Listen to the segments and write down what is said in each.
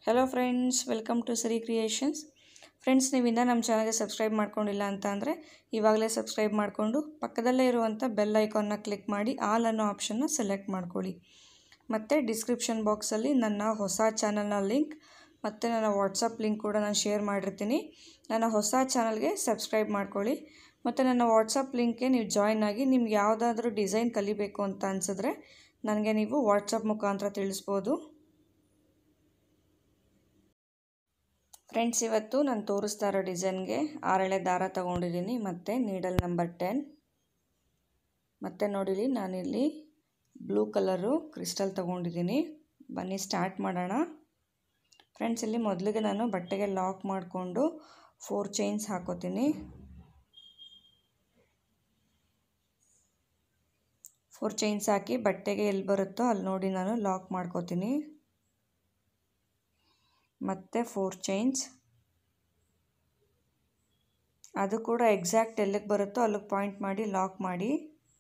hello friends welcome to Sari creations friends ನೀವು ಇನ್ನೂ ನಮ್ಮ ಚಾನಲ್ಗೆ ಸಬ್ಸ್ಕ್ರೈಬ್ ಮಾಡ್ಕೊಂಡಿಲ್ಲ ಅಂತ ಅಂದರೆ ಇವಾಗಲೇ ಸಬ್ಸ್ಕ್ರೈಬ್ ಮಾಡಿಕೊಂಡು ಪಕ್ಕದಲ್ಲೇ ಇರುವಂಥ ಬೆಲ್ ಐಕಾನ್ನ ಕ್ಲಿಕ್ ಮಾಡಿ ಆಲ್ ಅನ್ನೋ ಆಪ್ಷನ್ನ ಸೆಲೆಕ್ಟ್ ಮಾಡ್ಕೊಳ್ಳಿ ಮತ್ತು ಡಿಸ್ಕ್ರಿಪ್ಷನ್ ಬಾಕ್ಸಲ್ಲಿ ನನ್ನ ಹೊಸ ಚಾನಲ್ನ ಲಿಂಕ್ ಮತ್ತು ನನ್ನ ವಾಟ್ಸಪ್ ಲಿಂಕ್ ಕೂಡ ನಾನು ಶೇರ್ ಮಾಡಿರ್ತೀನಿ ನನ್ನ ಹೊಸ ಚಾನಲ್ಗೆ ಸಬ್ಸ್ಕ್ರೈಬ್ ಮಾಡ್ಕೊಳ್ಳಿ ಮತ್ತು ನನ್ನ ವಾಟ್ಸಪ್ ಲಿಂಕ್ಗೆ ನೀವು ಜಾಯ್ನ್ ಆಗಿ ನಿಮ್ಗೆ ಯಾವುದಾದ್ರೂ ಡಿಸೈನ್ ಕಲಿಬೇಕು ಅಂತ ಅನಿಸಿದ್ರೆ ನನಗೆ ನೀವು ವಾಟ್ಸಪ್ ಮುಖಾಂತರ ತಿಳಿಸ್ಬೋದು ಫ್ರೆಂಡ್ಸ್ ಇವತ್ತು ನಾನು ತೋರಿಸ್ತಾ ಇರೋ ಡಿಸೈನ್ಗೆ ಆರೆಳೆ ದಾರ ತೊಗೊಂಡಿದ್ದೀನಿ ಮತ್ತು ನೀಡಲ್ ನಂಬರ್ ಟೆನ್ ಮತ್ತು ನೋಡಿಲಿ ನಾನಿಲ್ಲಿ ಬ್ಲೂ ಕಲರು ಕ್ರಿಸ್ಟಲ್ ತೊಗೊಂಡಿದ್ದೀನಿ ಬನ್ನಿ ಸ್ಟಾರ್ಟ್ ಮಾಡೋಣ ಫ್ರೆಂಡ್ಸ್ ಇಲ್ಲಿ ಮೊದಲಿಗೆ ನಾನು ಬಟ್ಟೆಗೆ ಲಾಕ್ ಮಾಡಿಕೊಂಡು ಫೋರ್ ಚೈನ್ಸ್ ಹಾಕೋತೀನಿ ಫೋರ್ ಚೈನ್ಸ್ ಹಾಕಿ ಬಟ್ಟೆಗೆ ಎಲ್ಲಿ ಬರುತ್ತೋ ಅಲ್ಲಿ ನೋಡಿ ನಾನು ಲಾಕ್ ಮಾಡ್ಕೋತೀನಿ ಮತ್ತು ಫೋರ್ ಚೈನ್ಸ್ ಅದು ಕೂಡ ಎಕ್ಸಾಕ್ಟ್ ಎಲ್ಲಿಗೆ ಬರುತ್ತೋ ಅಲ್ಲಿಗೆ ಪಾಯಿಂಟ್ ಮಾಡಿ ಲಾಕ್ ಮಾಡಿ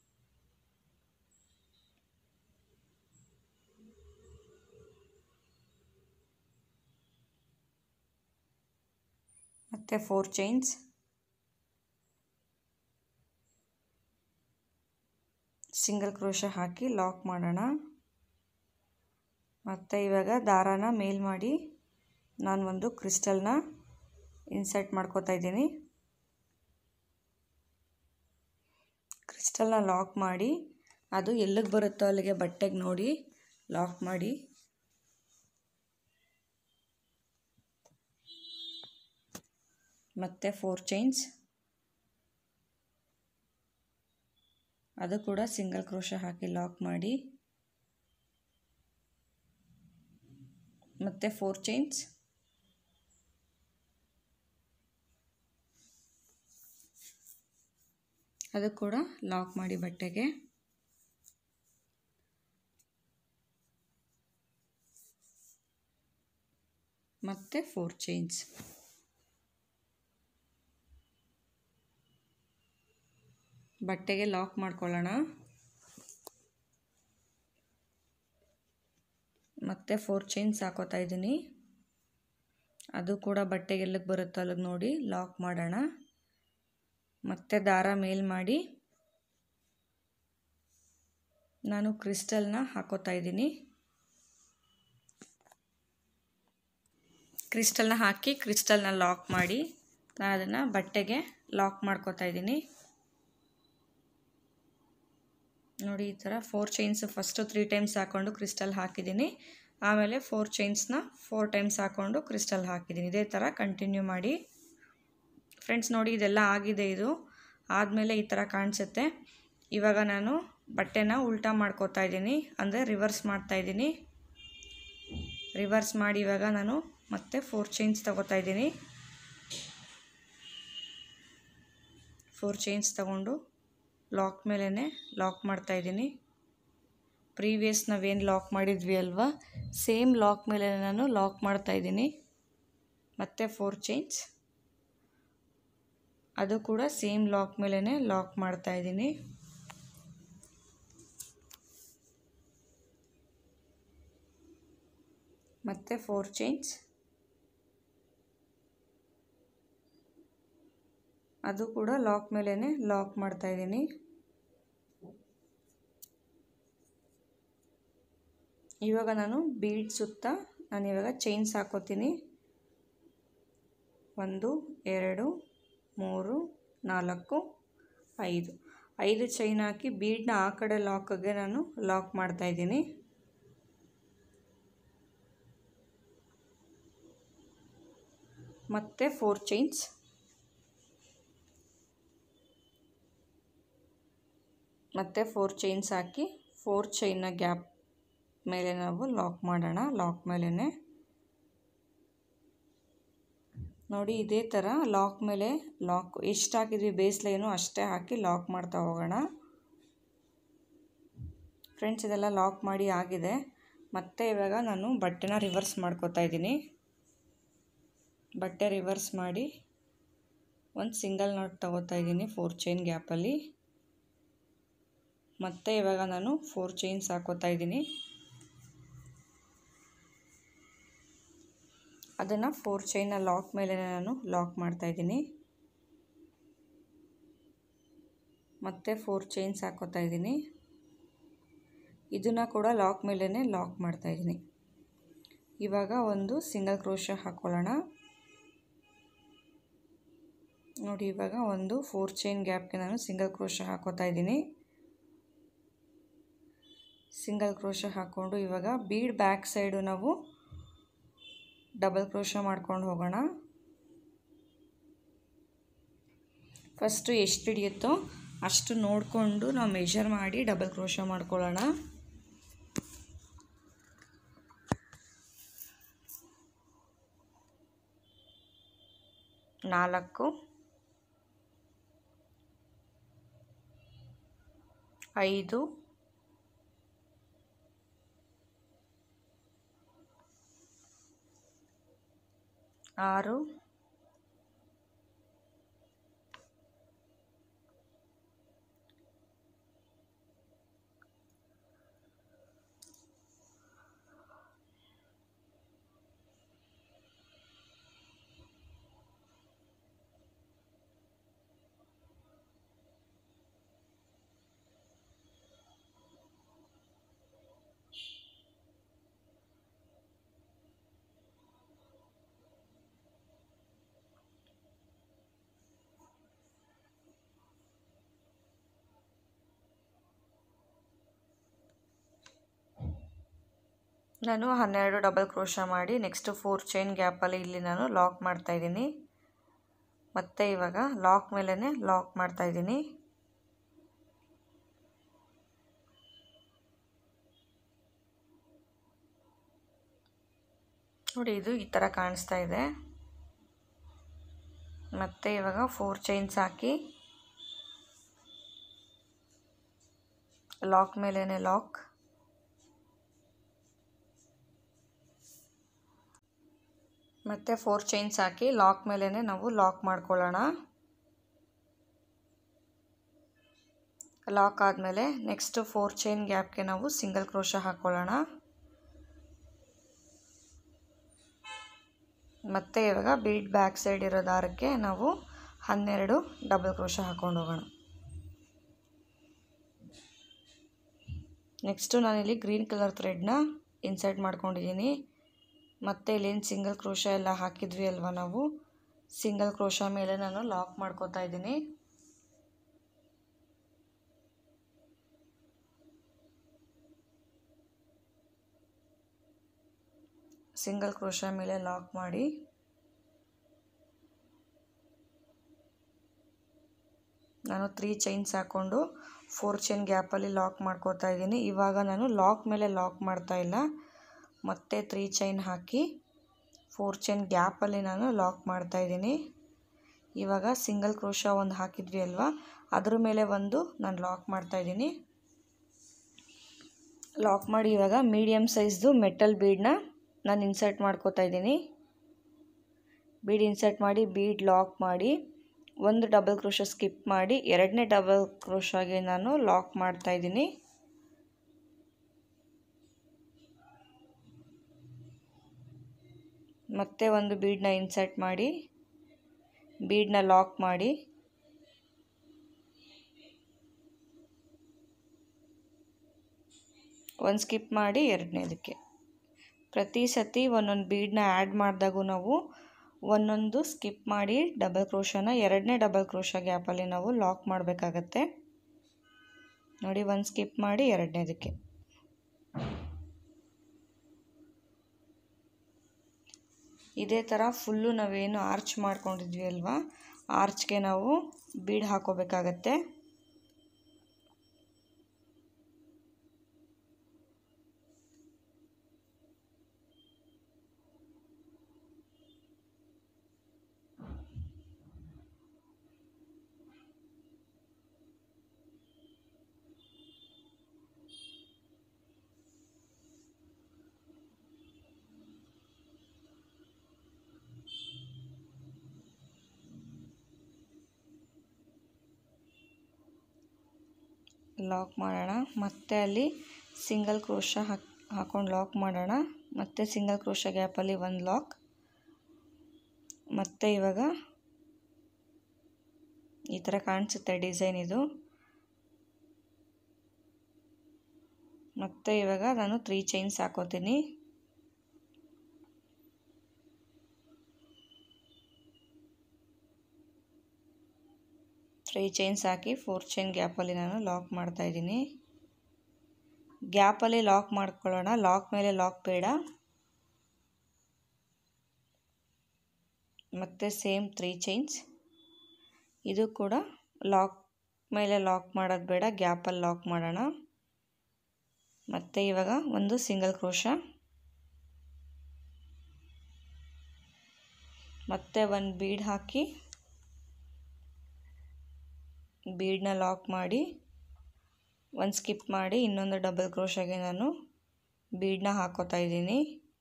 ಮತ್ತು ಫೋರ್ ಚೈನ್ಸ್ ಸಿಂಗಲ್ ಕ್ರೋಶ ಹಾಕಿ ಲಾಕ್ ಮಾಡೋಣ ಮತ್ತು ಇವಾಗ ದಾರಾನ ಮೇಲ್ ಮಾಡಿ ನಾನು ಒಂದು ಕ್ರಿಸ್ಟಲ್ನ ಇನ್ಸರ್ಟ್ ಮಾಡ್ಕೋತಾ ಇದ್ದೀನಿ ಕ್ರಿಸ್ಟಲ್ನ ಲಾಕ್ ಮಾಡಿ ಅದು ಎಲ್ಲಿಗೆ ಬರುತ್ತೋ ಅಲ್ಲಿಗೆ ಬಟ್ಟೆಗೆ ನೋಡಿ ಲಾಕ್ ಮಾಡಿ ಮತ್ತು ಫೋರ್ ಚೈನ್ಸ್ ಅದು ಕೂಡ ಸಿಂಗಲ್ ಕ್ರೋಶ ಹಾಕಿ ಲಾಕ್ ಮಾಡಿ ಮತ್ತು ಫೋರ್ ಚೈನ್ಸ್ ಅದು ಕೂಡ ಲಾಕ್ ಮಾಡಿ ಬಟ್ಟೆಗೆ ಮತ್ತು ಫೋರ್ ಚೈನ್ಸ್ ಬಟ್ಟೆಗೆ ಲಾಕ್ ಮಾಡ್ಕೊಳ್ಳೋಣ ಮತ್ತು ಫೋರ್ ಚೈನ್ಸ್ ಹಾಕೋತಾ ಇದ್ದೀನಿ ಅದು ಕೂಡ ಬಟ್ಟೆಗೆ ಎಲ್ಲಿಗೆ ಬರುತ್ತೋ ಅಲ್ಲಿಗೆ ನೋಡಿ ಲಾಕ್ ಮಾಡೋಣ ಮತ್ತೆ ದಾರ ಮೇಲ್ ಮಾಡಿ ನಾನು ಕ್ರಿಸ್ಟಲ್ನ ಹಾಕೋತಾ ಇದ್ದೀನಿ ಕ್ರಿಸ್ಟಲ್ನ ಹಾಕಿ ಕ್ರಿಸ್ಟಲ್ನ ಲಾಕ್ ಮಾಡಿ ನಾನು ಅದನ್ನು ಬಟ್ಟೆಗೆ ಲಾಕ್ ಮಾಡ್ಕೋತಾ ಇದ್ದೀನಿ ನೋಡಿ ಈ ಥರ four chains first three times ಹಾಕ್ಕೊಂಡು ಕ್ರಿಸ್ಟಲ್ ಹಾಕಿದ್ದೀನಿ ಆಮೇಲೆ ಫೋರ್ ಚೈನ್ಸ್ನ ಫೋರ್ ಟೈಮ್ಸ್ ಹಾಕ್ಕೊಂಡು ಕ್ರಿಸ್ಟಲ್ ಹಾಕಿದ್ದೀನಿ ಇದೇ ಥರ ಕಂಟಿನ್ಯೂ ಮಾಡಿ ಫ್ರೆಂಡ್ಸ್ ನೋಡಿ ಇದೆಲ್ಲ ಆಗಿದೆ ಇದು ಆದಮೇಲೆ ಈ ಥರ ಕಾಣಿಸುತ್ತೆ ಇವಾಗ ನಾನು ಬಟ್ಟೆನ ಉಲ್ಟಾ ಮಾಡ್ಕೋತಾ ಇದ್ದೀನಿ ಅಂದರೆ ರಿವರ್ಸ್ ಮಾಡ್ತಾ ಇದ್ದೀನಿ ರಿವರ್ಸ್ ಮಾಡಿ ಇವಾಗ ನಾನು ಮತ್ತೆ ಫೋರ್ ಚೈನ್ಸ್ ತಗೋತಾ ಇದ್ದೀನಿ ಫೋರ್ ಚೈನ್ಸ್ ತಗೊಂಡು ಲಾಕ್ ಮೇಲೇ ಲಾಕ್ ಮಾಡ್ತಾ ಇದ್ದೀನಿ ಪ್ರೀವಿಯಸ್ ನಾವೇನು ಲಾಕ್ ಮಾಡಿದ್ವಿ ಅಲ್ವಾ ಸೇಮ್ ಲಾಕ್ ಮೇಲೆ ನಾನು ಲಾಕ್ ಮಾಡ್ತಾ ಇದ್ದೀನಿ ಮತ್ತು ಫೋರ್ ಚೈನ್ಸ್ ಅದು ಕೂಡ ಸೇಮ್ ಲಾಕ್ ಮೇಲೇ ಲಾಕ್ ಮಾಡ್ತಾ ಇದ್ದೀನಿ ಮತ್ತು ಫೋರ್ ಚೈನ್ಸ್ ಅದು ಕೂಡ ಲಾಕ್ ಮೇಲೇ ಲಾಕ್ ಮಾಡ್ತಾ ಇದ್ದೀನಿ ಇವಾಗ ನಾನು ಬೀಡ್ ಸುತ್ತ ನಾನು ಇವಾಗ ಚೈನ್ಸ್ ಹಾಕೋತೀನಿ ಒಂದು ಎರಡು ಮೂರು ನಾಲ್ಕು ಐದು ಐದು ಚೈನ್ ಹಾಕಿ ಬೀಡನ್ನ ಆ ಕಡೆ ಲಾಕ್ಗೆ ನಾನು ಲಾಕ್ ಮಾಡ್ತಾ ಇದ್ದೀನಿ ಮತ್ತು ಫೋರ್ ಚೈನ್ಸ್ ಮತ್ತು ಫೋರ್ ಚೈನ್ಸ್ ಹಾಕಿ ಫೋರ್ ಚೈನ್ನ ಗ್ಯಾಪ್ ಮೇಲೆ ನಾವು ಲಾಕ್ ಮಾಡೋಣ ಲಾಕ್ ಮೇಲೇ ನೋಡಿ ಇದೇ ಥರ ಲಾಕ್ ಮೇಲೆ ಲಾಕ್ ಎಷ್ಟು ಹಾಕಿದ್ವಿ ಬೇಸ್ ಲೈನು ಅಷ್ಟೇ ಹಾಕಿ ಲಾಕ್ ಮಾಡ್ತಾ ಹೋಗೋಣ ಫ್ರೆಂಡ್ಸ್ ಇದೆಲ್ಲ ಲಾಕ್ ಮಾಡಿ ಆಗಿದೆ ಮತ್ತೆ ಇವಾಗ ನಾನು ಬಟ್ಟೆನ ರಿವರ್ಸ್ ಮಾಡ್ಕೋತಾ ಇದ್ದೀನಿ ಬಟ್ಟೆ ರಿವರ್ಸ್ ಮಾಡಿ ಒಂದು ಸಿಂಗಲ್ ನಾಟ್ ತಗೋತಾ ಇದ್ದೀನಿ ಫೋರ್ ಚೈನ್ ಗ್ಯಾಪಲ್ಲಿ ಮತ್ತು ಇವಾಗ ನಾನು ಫೋರ್ ಚೈನ್ಸ್ ಹಾಕೋತಾ ಇದ್ದೀನಿ ಅದನ್ನು ಫೋರ್ ಚೈನ್ನ ಲಾಕ್ ಮೇಲೆ ನಾನು ಲಾಕ್ ಮಾಡ್ತಾಯಿದ್ದೀನಿ ಮತ್ತು ಫೋರ್ ಚೈನ್ಸ್ ಹಾಕೋತಾ ಇದ್ದೀನಿ ಇದನ್ನು ಕೂಡ ಲಾಕ್ ಮೇಲೇ ಲಾಕ್ ಮಾಡ್ತಾಯಿದ್ದೀನಿ ಇವಾಗ ಒಂದು ಸಿಂಗಲ್ ಕ್ರೋಶ ಹಾಕ್ಕೊಳ್ಳೋಣ ನೋಡಿ ಇವಾಗ ಒಂದು ಫೋರ್ ಚೈನ್ ಗ್ಯಾಪ್ಗೆ ನಾನು ಸಿಂಗಲ್ ಕ್ರೋಶ ಹಾಕೋತಾ ಇದ್ದೀನಿ ಸಿಂಗಲ್ ಕ್ರೋಶ ಹಾಕ್ಕೊಂಡು ಇವಾಗ ಬೀಡ್ ಬ್ಯಾಕ್ ಸೈಡು ನಾವು ಡಬಲ್ ಕ್ರೋಶ ಮಾಡ್ಕೊಂಡು ಹೋಗೋಣ ಫಸ್ಟು ಎಷ್ಟು ಹಿಡಿಯುತ್ತೋ ಅಷ್ಟು ನೋಡಿಕೊಂಡು ನಾವು ಮೆಷರ್ ಮಾಡಿ ಡಬಲ್ ಕ್ರೋಶ ಮಾಡ್ಕೊಳ್ಳೋಣ ನಾಲ್ಕು ಐದು ಆರು ನಾನು ಹನ್ನೆರಡು ಡಬಲ್ ಕ್ರೋಶ ಮಾಡಿ ನೆಕ್ಸ್ಟ್ ಫೋರ್ ಚೈನ್ ಗ್ಯಾಪಲ್ಲಿ ಇಲ್ಲಿ ನಾನು ಲಾಕ್ ಮಾಡ್ತಾಯಿದ್ದೀನಿ ಮತ್ತು ಇವಾಗ ಲಾಕ್ ಮೇಲೇ ಲಾಕ್ ಮಾಡ್ತಾಯಿದ್ದೀನಿ ನೋಡಿ ಇದು ಈ ಥರ ಕಾಣಿಸ್ತಾ ಇದೆ ಮತ್ತು ಇವಾಗ ಫೋರ್ ಚೈನ್ಸ್ ಹಾಕಿ ಲಾಕ್ ಮೇಲೇ ಲಾಕ್ ಮತ್ತು ಫೋರ್ ಚೈನ್ಸ್ ಹಾಕಿ ಲಾಕ್ ಮೇಲೇ ನಾವು ಲಾಕ್ ಮಾಡ್ಕೊಳ್ಳೋಣ ಲಾಕ್ ಆದಮೇಲೆ ನೆಕ್ಸ್ಟ್ ಫೋರ್ ಚೈನ್ ಗ್ಯಾಪ್ಗೆ ನಾವು ಸಿಂಗಲ್ ಕ್ರೋಶ ಹಾಕ್ಕೊಳ್ಳೋಣ ಮತ್ತು ಇವಾಗ ಬೀಡ್ ಬ್ಯಾಕ್ ಸೈಡ್ ಇರೋ ದಾರಕ್ಕೆ ನಾವು ಹನ್ನೆರಡು ಡಬಲ್ ಕ್ರೋಶ ಹಾಕ್ಕೊಂಡು ಹೋಗೋಣ ನೆಕ್ಸ್ಟು ನಾನಿಲ್ಲಿ ಗ್ರೀನ್ ಕಲರ್ ಥ್ರೆಡ್ನ ಇನ್ಸರ್ಟ್ ಮಾಡ್ಕೊಂಡಿದ್ದೀನಿ ಮತ್ತು ಇಲ್ಲೇನು ಸಿಂಗಲ್ ಕ್ರೋಶ ಎಲ್ಲ ಹಾಕಿದ್ವಿ ಅಲ್ವಾ ನಾವು ಸಿಂಗಲ್ ಕ್ರೋಶ ಮೇಲೆ ನಾನು ಲಾಕ್ ಮಾಡ್ಕೋತಾ ಇದ್ದೀನಿ ಸಿಂಗಲ್ ಕ್ರೋಶ ಮೇಲೆ ಲಾಕ್ ಮಾಡಿ ನಾನು ತ್ರೀ ಚೈನ್ಸ್ ಹಾಕ್ಕೊಂಡು ಫೋರ್ ಚೈನ್ ಗ್ಯಾಪಲ್ಲಿ ಲಾಕ್ ಮಾಡ್ಕೋತಾ ಇದ್ದೀನಿ ಇವಾಗ ನಾನು ಲಾಕ್ ಮೇಲೆ ಲಾಕ್ ಮಾಡ್ತಾ ಇಲ್ಲ ಮತ್ತೆ ತ್ರೀ ಚೈನ್ ಹಾಕಿ ಫೋರ್ ಚೈನ್ ಗ್ಯಾಪಲ್ಲಿ ನಾನು ಲಾಕ್ ಮಾಡ್ತಾ ಇದ್ದೀನಿ ಇವಾಗ ಸಿಂಗಲ್ ಕ್ರೋಶ ಒಂದು ಹಾಕಿದ್ವಿ ಅಲ್ವಾ ಅದ್ರ ಮೇಲೆ ಒಂದು ನಾನು ಲಾಕ್ ಮಾಡ್ತಾ ಇದ್ದೀನಿ ಲಾಕ್ ಮಾಡಿ ಇವಾಗ ಮೀಡಿಯಮ್ ಸೈಜ್ದು ಮೆಟಲ್ ಬೀಡನ್ನ ನಾನು ಇನ್ಸರ್ಟ್ ಮಾಡ್ಕೋತಾ ಇದ್ದೀನಿ ಬೀಡ್ ಇನ್ಸರ್ಟ್ ಮಾಡಿ ಬೀಡ್ ಲಾಕ್ ಮಾಡಿ ಒಂದು ಡಬಲ್ ಕ್ರೋಶ ಸ್ಕಿಪ್ ಮಾಡಿ ಎರಡನೇ ಡಬಲ್ ಕ್ರೋಶಾಗೆ ನಾನು ಲಾಕ್ ಮಾಡ್ತಾ ಇದ್ದೀನಿ ಮತ್ತೆ ಒಂದು ಬೀಡನ್ನ ಇನ್ಸರ್ಟ್ ಮಾಡಿ ಬೀಡನ್ನ ಲಾಕ್ ಮಾಡಿ ಒಂದು ಸ್ಕಿಪ್ ಮಾಡಿ ಎರಡನೇದಕ್ಕೆ ಪ್ರತಿ ಸತಿ ಒಂದೊಂದು ಬೀಡನ್ನ ಆ್ಯಡ್ ಮಾಡಿದಾಗೂ ನಾವು ಒಂದೊಂದು ಸ್ಕಿಪ್ ಮಾಡಿ ಡಬಲ್ ಕ್ರೋಶನ ಎರಡನೇ ಡಬಲ್ ಕ್ರೋಶ ಗ್ಯಾಪಲ್ಲಿ ನಾವು ಲಾಕ್ ಮಾಡಬೇಕಾಗತ್ತೆ ನೋಡಿ ಒಂದು ಸ್ಕಿಪ್ ಮಾಡಿ ಎರಡನೇದಕ್ಕೆ ಇದೇ ಥರ ಫುಲ್ಲು ನಾವೇನು ಆರ್ಚ್ ಮಾಡ್ಕೊಂಡಿದ್ವಿ ಅಲ್ವಾ ಆರ್ಚ್ಗೆ ನಾವು ಬೀಡ್ ಹಾಕೋಬೇಕಾಗತ್ತೆ ಲಾಕ್ ಮಾಡೋಣ ಮತ್ತೆ ಅಲ್ಲಿ ಸಿಂಗಲ್ ಕ್ರೋಶ ಹಾಕ್ ಹಾಕೊಂಡು ಲಾಕ್ ಮಾಡೋಣ ಮತ್ತೆ ಸಿಂಗಲ್ ಕ್ರೋಶ ಗ್ಯಾಪಲ್ಲಿ ಒಂದು ಲಾಕ್ ಮತ್ತು ಇವಾಗ ಈ ಥರ ಕಾಣಿಸುತ್ತೆ ಡಿಸೈನ್ ಇದು ಮತ್ತು ಇವಾಗ ನಾನು ತ್ರೀ ಚೈನ್ಸ್ ಹಾಕೋತೀನಿ ತ್ರೀ ಚೈನ್ಸ್ ಹಾಕಿ ಫೋರ್ ಚೈನ್ ಗ್ಯಾಪಲ್ಲಿ ನಾನು ಲಾಕ್ ಮಾಡ್ತಾಯಿದ್ದೀನಿ ಗ್ಯಾಪಲ್ಲಿ ಲಾಕ್ ಮಾಡ್ಕೊಳ್ಳೋಣ ಲಾಕ್ ಮೇಲೆ ಲಾಕ್ ಬೇಡ ಮತ್ತು ಸೇಮ್ ತ್ರೀ ಚೈನ್ಸ್ ಇದು ಕೂಡ ಲಾಕ್ ಮೇಲೆ ಲಾಕ್ ಮಾಡೋದು ಬೇಡ ಗ್ಯಾಪಲ್ಲಿ ಲಾಕ್ ಮಾಡೋಣ ಮತ್ತು ಇವಾಗ ಒಂದು ಸಿಂಗಲ್ ಕ್ರೋಶ ಮತ್ತೆ ಒಂದು ಬೀಡ್ ಹಾಕಿ ಬೀಡನ್ನ ಲಾಕ್ ಮಾಡಿ ಒಂದು ಸ್ಕಿಪ್ ಮಾಡಿ ಇನ್ನೊಂದು ಡಬಲ್ ಕ್ರೋಶಾಗೆ ನಾನು ಬೀಡನ್ನ ಹಾಕೋತಾ ಇದ್ದೀನಿ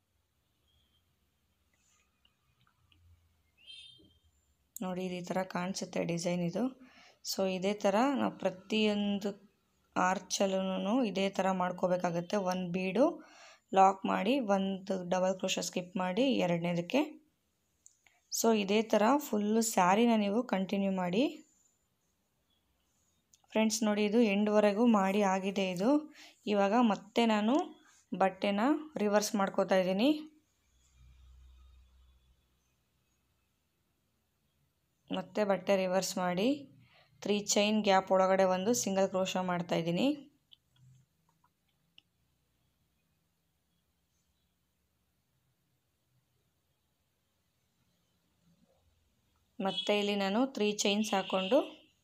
ನೋಡಿ ಈ ಥರ ಕಾಣಿಸುತ್ತೆ ಡಿಸೈನ್ ಇದು ಸೊ ಇದೇ ಥರ ನಾವು ಪ್ರತಿಯೊಂದು ಆರ್ಚಲ್ಲೂ ಇದೇ ಥರ ಮಾಡ್ಕೋಬೇಕಾಗತ್ತೆ ಒಂದು ಬೀಡು ಲಾಕ್ ಮಾಡಿ ಒಂದು ಡಬಲ್ ಕ್ರೋಶ ಸ್ಕಿಪ್ ಮಾಡಿ ಎರಡನೇದಕ್ಕೆ ಸೊ ಇದೇ ಥರ ಫುಲ್ಲು ಸ್ಯಾರಿನ ನೀವು ಕಂಟಿನ್ಯೂ ಮಾಡಿ ಫ್ರೆಂಡ್ಸ್ ನೋಡಿ ಇದು ಎಂಡ್ವರೆಗೂ ಮಾಡಿ ಆಗಿದೆ ಇದು ಇವಾಗ ಮತ್ತೆ ನಾನು ಬಟ್ಟೆನ ರಿವರ್ಸ್ ಮಾಡ್ಕೋತಾ ಇದ್ದೀನಿ ಮತ್ತೆ ಬಟ್ಟೆ ರಿವರ್ಸ್ ಮಾಡಿ ತ್ರೀ ಚೈನ್ ಗ್ಯಾಪ್ ಒಳಗಡೆ ಒಂದು ಸಿಂಗಲ್ ಕ್ರೋಶ ಮಾಡ್ತಾ ಇದ್ದೀನಿ ಮತ್ತು ಇಲ್ಲಿ ನಾನು ತ್ರೀ ಚೈನ್ಸ್ ಹಾಕ್ಕೊಂಡು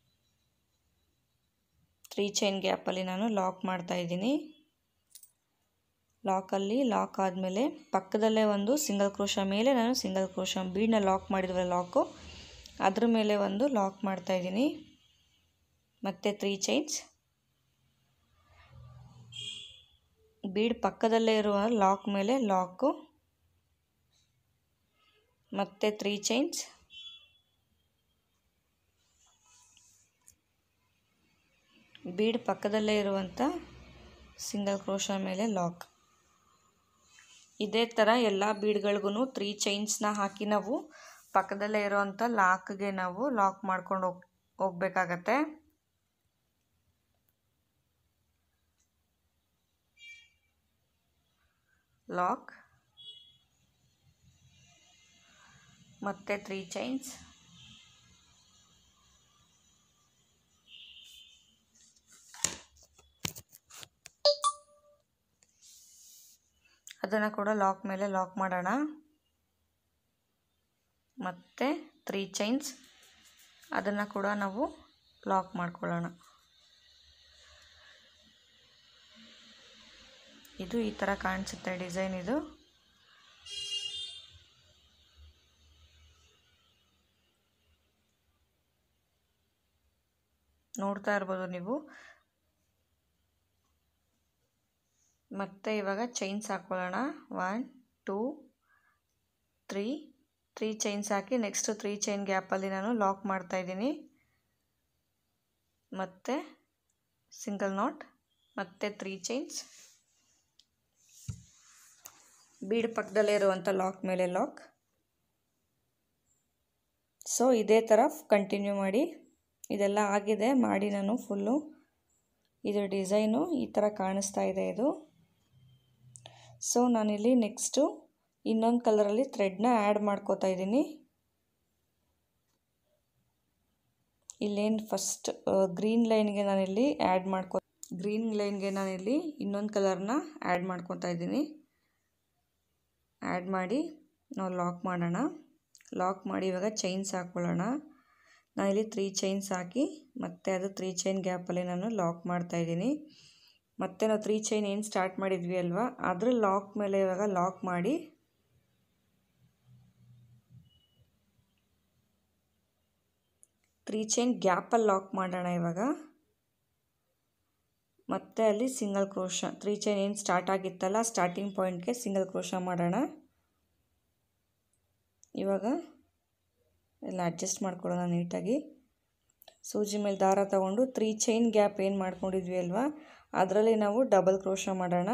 ತ್ರೀ ಚೈನ್ ಗ್ಯಾಪಲ್ಲಿ ನಾನು ಲಾಕ್ ಮಾಡ್ತಾ ಇದ್ದೀನಿ ಲಾಕಲ್ಲಿ ಲಾಕ್ ಆದಮೇಲೆ ಪಕ್ಕದಲ್ಲೇ ಒಂದು ಸಿಂಗಲ್ ಕ್ರೋಶ ಮೇಲೆ ನಾನು ಸಿಂಗಲ್ ಕ್ರೋಶ ಬೀಡನ್ನ ಲಾಕ್ ಮಾಡಿದ್ವಲ್ಲ ಲಾಕು ಅದ್ರ ಮೇಲೆ ಒಂದು ಲಾಕ್ ಮಾಡ್ತಾ ಇದ್ದೀನಿ ಮತ್ತು ತ್ರೀ ಚೈನ್ಸ್ ಬೀಡ್ ಪಕ್ಕದಲ್ಲೇ ಇರುವ ಲಾಕ್ ಮೇಲೆ ಲಾಕು ಮತ್ತು ತ್ರೀ ಚೈನ್ಸ್ ಬೀಡ್ ಪಕ್ಕದಲ್ಲೇ ಇರುವಂಥ ಸಿಂಗಲ್ ಕ್ರೋಶ ಮೇಲೆ ಲಾಕ್ ಇದೇ ಥರ ಎಲ್ಲ ಬೀಡ್ಗಳಿಗೂ ತ್ರೀ ಚೈನ್ಸ್ನ ಹಾಕಿ ನಾವು ಪಕ್ಕದಲ್ಲೇ ಇರೋವಂಥ ಲಾಕ್ಗೆ ನಾವು ಲಾಕ್ ಮಾಡ್ಕೊಂಡು ಹೋಗ್ ಹೋಗ್ಬೇಕಾಗತ್ತೆ ಲಾಕ್ ಮತ್ತು ತ್ರೀ ಚೈನ್ಸ್ ಅದನ್ನು ಕೂಡ ಲಾಕ್ ಮೇಲೆ ಲಾಕ್ ಮಾಡೋಣ ಮತ್ತು ತ್ರೀ ಚೈನ್ಸ್ ಅದನ್ನು ಕೂಡ ನಾವು ಲಾಕ್ ಮಾಡ್ಕೊಳ್ಳೋಣ ಇದು ಈ ಥರ ಕಾಣಿಸುತ್ತೆ ಡಿಸೈನ್ ಇದು ನೋಡ್ತಾ ಇರ್ಬೋದು ನೀವು ಮತ್ತು ಇವಾಗ ಚೈನ್ಸ್ ಹಾಕ್ಕೊಳ್ಳೋಣ one two three three chains ಹಾಕಿ ನೆಕ್ಸ್ಟ್ ತ್ರೀ ಚೈನ್ ಗ್ಯಾಪಲ್ಲಿ ನಾನು ಲಾಕ್ ಮಾಡ್ತಾಯಿದ್ದೀನಿ ಮತ್ತು ಸಿಂಗಲ್ ನಾಟ್ ಮತ್ತು ತ್ರೀ ಚೈನ್ಸ್ ಬೀಡ್ ಪಕ್ಕದಲ್ಲೇ ಇರುವಂಥ ಲಾಕ್ ಮೇಲೆ ಲಾಕ್ ಸೊ ಇದೇ ಥರ ಕಂಟಿನ್ಯೂ ಮಾಡಿ ಇದೆಲ್ಲ ಆಗಿದೆ ಮಾಡಿ ನಾನು ಫುಲ್ಲು ಇದು ಡಿಸೈನು ಈ ಥರ ಕಾಣಿಸ್ತಾ ಇದೆ ಇದು ಸೊ ನಾನಿಲ್ಲಿ ನೆಕ್ಸ್ಟು ಇನ್ನೊಂದು ಕಲರಲ್ಲಿ ಥ್ರೆಡ್ನ ಆ್ಯಡ್ ಮಾಡ್ಕೋತಾ ಇದ್ದೀನಿ ಇಲ್ಲೇನು ಫಸ್ಟ್ ಗ್ರೀನ್ ಲೈನ್ಗೆ ನಾನಿಲ್ಲಿ ಆ್ಯಡ್ ಮಾಡ್ಕೊ ಗ್ರೀನ್ ಲೈನ್ಗೆ ನಾನಿಲ್ಲಿ ಇನ್ನೊಂದು ಕಲರ್ನ ಆ್ಯಡ್ ಮಾಡ್ಕೊತಾ ಇದ್ದೀನಿ ಆ್ಯಡ್ ಮಾಡಿ ನಾವು ಲಾಕ್ ಮಾಡೋಣ ಲಾಕ್ ಮಾಡಿ ಇವಾಗ ಚೈನ್ಸ್ ಹಾಕ್ಕೊಳ್ಳೋಣ ನಾನಿಲ್ಲಿ ತ್ರೀ ಚೈನ್ಸ್ ಹಾಕಿ ಮತ್ತೆ ಅದು ತ್ರೀ ಚೈನ್ ಗ್ಯಾಪಲ್ಲಿ ನಾನು ಲಾಕ್ ಮಾಡ್ತಾಯಿದ್ದೀನಿ ಮತ್ತೆ ನಾವು ತ್ರೀ ಚೈನ್ ಏನು ಸ್ಟಾರ್ಟ್ ಮಾಡಿದ್ವಿ ಅಲ್ವಾ ಅದ್ರ ಲಾಕ್ ಮೇಲೆ ಇವಾಗ ಲಾಕ್ ಮಾಡಿ ತ್ರೀ ಚೈನ್ ಗ್ಯಾಪಲ್ಲಿ ಲಾಕ್ ಮಾಡೋಣ ಇವಾಗ ಮತ್ತೆ ಅಲ್ಲಿ ಸಿಂಗಲ್ ಕ್ರೋಶ ತ್ರೀ ಚೈನ್ ಏನು ಸ್ಟಾರ್ಟ್ ಆಗಿತ್ತಲ್ಲ ಸ್ಟಾರ್ಟಿಂಗ್ ಪಾಯಿಂಟ್ಗೆ ಸಿಂಗಲ್ ಕ್ರೋಶ ಮಾಡೋಣ ಇವಾಗ ಎಲ್ಲ ಅಡ್ಜಸ್ಟ್ ಮಾಡ್ಕೊಳ್ಳೋಣ ನೀಟಾಗಿ ಸೂಜಿ ಮೇಲೆ ದಾರ ತಗೊಂಡು ತ್ರೀ ಚೈನ್ ಗ್ಯಾಪ್ ಏನು ಮಾಡ್ಕೊಂಡಿದ್ವಿ ಅಲ್ವಾ ಅದರಲ್ಲಿ ನಾವು ಡಬಲ್ ಕ್ರೋಶ ಮಾಡೋಣ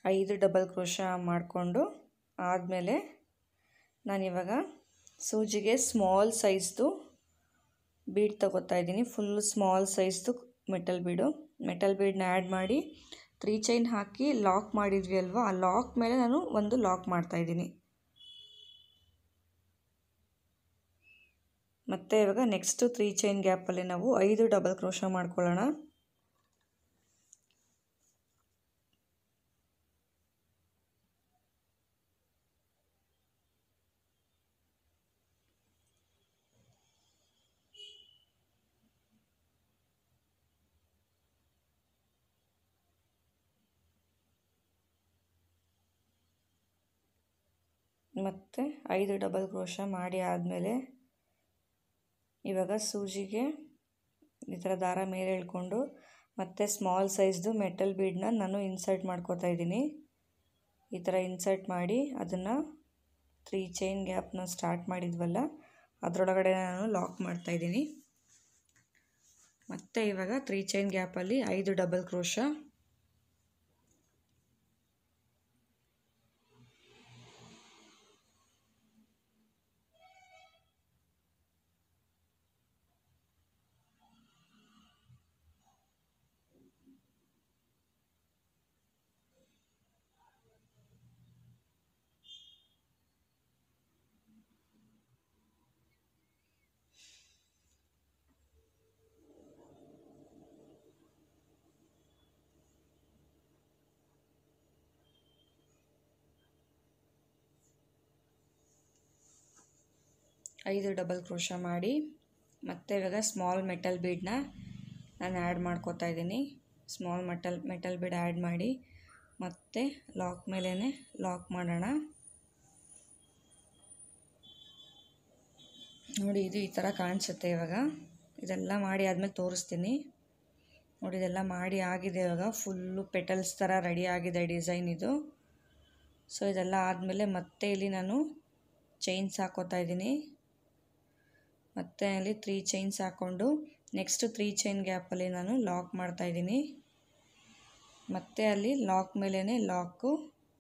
ಐದು ಡಬಲ್ ಕ್ರೋಶ ಮಾಡಿಕೊಂಡು ಆದಮೇಲೆ ನಾನಿವಾಗ ಸೂಜಿಗೆ ಸ್ಮಾಲ್ ಸೈಜ್ದು ಬೀಡ್ ತಗೋತಾ ಇದ್ದೀನಿ ಫುಲ್ ಸ್ಮಾಲ್ ಸೈಜ್ದು ಮೆಟಲ್ ಬೀಡು ಮೆಟಲ್ ಬೀಡನ್ನ ಆ್ಯಡ್ ಮಾಡಿ ತ್ರೀ ಚೈನ್ ಹಾಕಿ ಲಾಕ್ ಮಾಡಿದ್ವಿ ಅಲ್ವಾ ಆ ಲಾಕ್ ಮೇಲೆ ನಾನು ಒಂದು ಲಾಕ್ ಮಾಡ್ತಾಯಿದ್ದೀನಿ ಮತ್ತು ಇವಾಗ ನೆಕ್ಸ್ಟು ತ್ರೀ ಚೈನ್ ಗ್ಯಾಪಲ್ಲಿ ನಾವು ಐದು ಡಬಲ್ ಕ್ರೋಶ ಮಾಡ್ಕೊಳ್ಳೋಣ ಮತ್ತು ಐದು ಡಬಲ್ ಕ್ರೋಶ ಮಾಡಿ ಆದಮೇಲೆ ಇವಾಗ ಸೂಜಿಗೆ ಈ ಥರ ದಾರ ಮೇಲೆ ಎಳ್ಕೊಂಡು ಮತ್ತು ಸ್ಮಾಲ್ ಸೈಜ್ದು ಮೆಟಲ್ ಬೀಡನ್ನ ನಾನು ಇನ್ಸರ್ಟ್ ಮಾಡ್ಕೋತಾ ಇದ್ದೀನಿ ಈ ಥರ ಇನ್ಸರ್ಟ್ ಮಾಡಿ ಅದನ್ನು ತ್ರೀ ಚೈನ್ ಗ್ಯಾಪ್ನ ಸ್ಟಾರ್ಟ್ ಮಾಡಿದ್ವಲ್ಲ ಅದರೊಳಗಡೆ ನಾನು ಲಾಕ್ ಮಾಡ್ತಾಯಿದ್ದೀನಿ ಮತ್ತು ಇವಾಗ ತ್ರೀ ಚೈನ್ ಗ್ಯಾಪಲ್ಲಿ ಐದು ಡಬಲ್ ಕ್ರೋಶ ಐದು ಡಬಲ್ ಕ್ರೋಶ ಮಾಡಿ ಮತ್ತೆ ಇವಾಗ ಸ್ಮಾಲ್ ಮೆಟಲ್ ಬೀಡನ್ನ ನಾನು ಆ್ಯಡ್ ಮಾಡ್ಕೋತಾ ಇದ್ದೀನಿ small metal metal bead add ಮಾಡಿ ಮತ್ತೆ ಲಾಕ್ ಮೇಲೇ ಲಾಕ್ ಮಾಡೋಣ ನೋಡಿ ಇದು ಈ ಥರ ಕಾಣಿಸುತ್ತೆ ಇವಾಗ ಇದೆಲ್ಲ ಮಾಡಿ ಆದಮೇಲೆ ತೋರಿಸ್ತೀನಿ ನೋಡಿ ಇದೆಲ್ಲ ಮಾಡಿ ಆಗಿದೆ ಇವಾಗ ಫುಲ್ಲು ಪೆಟಲ್ಸ್ ಥರ ರೆಡಿ ಆಗಿದೆ ಡಿಸೈನ್ ಇದು ಸೊ ಇದೆಲ್ಲ ಆದಮೇಲೆ ಮತ್ತೆ ಇಲ್ಲಿ ನಾನು ಚೈನ್ಸ್ ಹಾಕೋತಾ ಇದ್ದೀನಿ ಮತ್ತು ಅಲ್ಲಿ ತ್ರೀ ಚೈನ್ಸ್ ಹಾಕ್ಕೊಂಡು ನೆಕ್ಸ್ಟ್ ತ್ರೀ ಚೈನ್ ಗ್ಯಾಪಲ್ಲಿ ನಾನು ಲಾಕ್ ಮಾಡ್ತಾಯಿದ್ದೀನಿ ಮತ್ತು ಅಲ್ಲಿ ಲಾಕ್ ಮೇಲೇ ಲಾಕು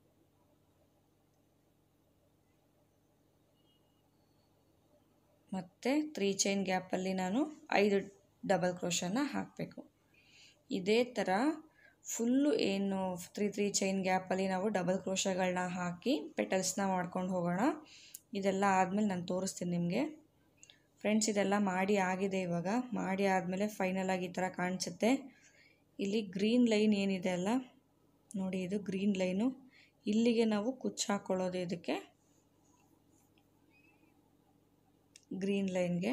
ಮತ್ತು ತ್ರೀ ಚೈನ್ ಗ್ಯಾಪಲ್ಲಿ ನಾನು ಐದು ಡಬಲ್ ಕ್ರೋಶನ ಹಾಕಬೇಕು ಇದೇ ಥರ ಫುಲ್ಲು ಏನು ತ್ರೀ ತ್ರೀ ಚೈನ್ ಗ್ಯಾಪಲ್ಲಿ ನಾವು ಡಬಲ್ ಕ್ರೋಶಗಳನ್ನ ಹಾಕಿ ಪೆಟಲ್ಸ್ನ ಮಾಡ್ಕೊಂಡು ಹೋಗೋಣ ಇದೆಲ್ಲ ಆದಮೇಲೆ ನಾನು ತೋರಿಸ್ತೀನಿ ನಿಮಗೆ ಫ್ರೆಂಡ್ಸ್ ಇದೆಲ್ಲ ಮಾಡಿ ಆಗಿದೆ ಇವಾಗ ಮಾಡಿ ಆದಮೇಲೆ ಫೈನಲಾಗಿ ಈ ಥರ ಕಾಣಿಸುತ್ತೆ ಇಲ್ಲಿ ಗ್ರೀನ್ ಲೈನ್ ಏನಿದೆ ಅಲ್ಲ ನೋಡಿ ಇದು ಗ್ರೀನ್ ಲೈನು ಇಲ್ಲಿಗೆ ನಾವು ಕುಚ್ಚು ಹಾಕ್ಕೊಳ್ಳೋದು ಇದಕ್ಕೆ ಗ್ರೀನ್ ಲೈನ್ಗೆ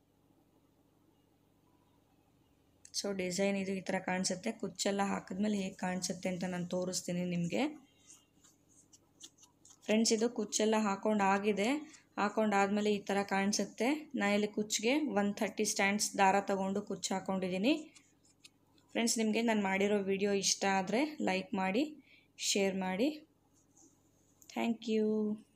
ಸೊ ಡಿಸೈನ್ ಇದು ಈ ಥರ ಕಾಣಿಸುತ್ತೆ ಕುಚ್ಚೆಲ್ಲ ಹಾಕಿದ್ಮೇಲೆ ಹೇಗೆ ಕಾಣಿಸುತ್ತೆ ಅಂತ ನಾನು ತೋರಿಸ್ತೀನಿ ನಿಮಗೆ ಫ್ರೆಂಡ್ಸ್ ಇದು ಕುಚ್ಚೆಲ್ಲ ಹಾಕೊಂಡು ಆಗಿದೆ ಹಾಕೊಂಡಾದಮೇಲೆ ಈ ಥರ ಕಾಣಿಸುತ್ತೆ ನಾನು ಇಲ್ಲಿ ಕುಚ್ಚಿಗೆ ಒನ್ ಥರ್ಟಿ ಸ್ಟ್ಯಾಂಡ್ಸ್ ದಾರ ತಗೊಂಡು ಕುಚ್ಚು ಹಾಕ್ಕೊಂಡಿದ್ದೀನಿ ಫ್ರೆಂಡ್ಸ್ ನಿಮಗೆ ನಾನು ಮಾಡಿರೋ ವಿಡಿಯೋ ಇಷ್ಟ ಆದರೆ ಲೈಕ್ ಮಾಡಿ ಶೇರ್ ಮಾಡಿ ಥ್ಯಾಂಕ್ ಯು